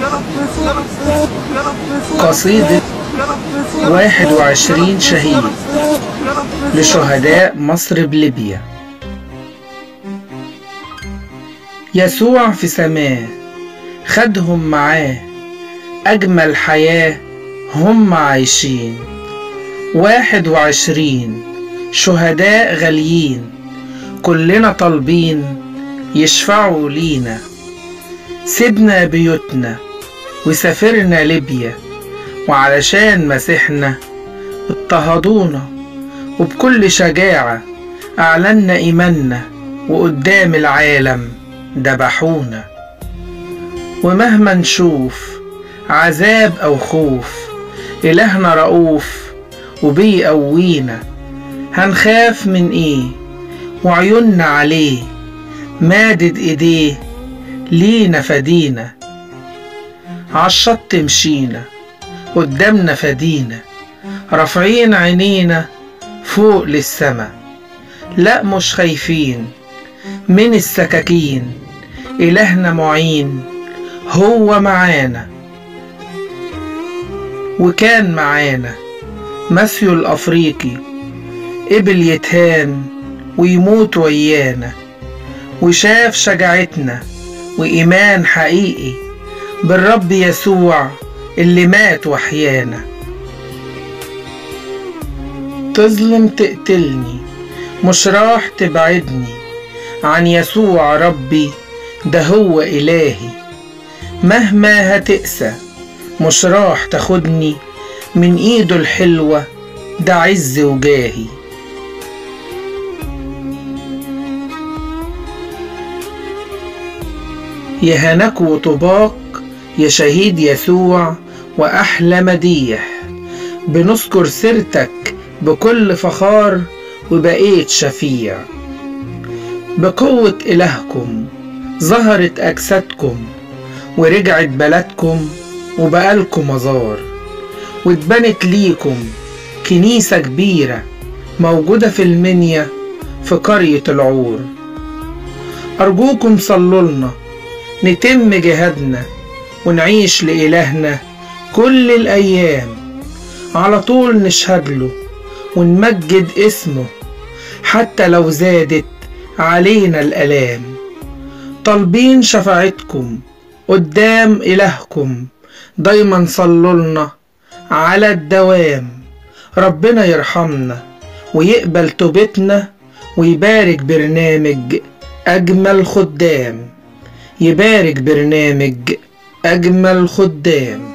قصيدة 21 شهيد لشهداء مصر بليبيا يسوع في سماه خدهم معاه أجمل حياة هم عايشين واحد وعشرين شهداء غاليين كلنا طالبين يشفعوا لينا سيبنا بيوتنا وسافرنا ليبيا وعلشان مسيحنا اضطهدونا وبكل شجاعة أعلنا إيماننا وقدام العالم دبحونا ومهما نشوف عذاب أو خوف إلهنا رؤوف وبيقوينا هنخاف من إيه وعيوننا عليه مادد إيديه لينا فدينا عالشط مشينا قدامنا فدينا رافعين عينينا فوق للسما لا مش خايفين من السكاكين إلهنا معين هو معانا وكان معانا ماثيو الأفريقي قبل يتهان ويموت ويانا وشاف شجاعتنا وإيمان حقيقي بالرب يسوع اللي مات وحيانا تظلم تقتلني مش راح تبعدني عن يسوع ربي ده هو إلهي مهما هتقسى مش راح تاخدني من ايده الحلوة ده عز وجاهي يا هناك وطباق يا شهيد يسوع وأحلى مديح بنذكر سيرتك بكل فخار وبقيت شفيع بقوة إلهكم ظهرت أجسادكم ورجعت بلدكم وبقالكم مزار واتبنت ليكم كنيسة كبيرة موجودة في المنيا في قرية العور أرجوكم صلولنا نتم جهادنا ونعيش لإلهنا كل الأيام على طول نشهد له ونمجد اسمه حتى لو زادت علينا الآلام طالبين شفاعتكم قدام إلهكم دايما صلولنا على الدوام ربنا يرحمنا ويقبل توبتنا ويبارك برنامج أجمل خدام يبارك برنامج أجمل خدام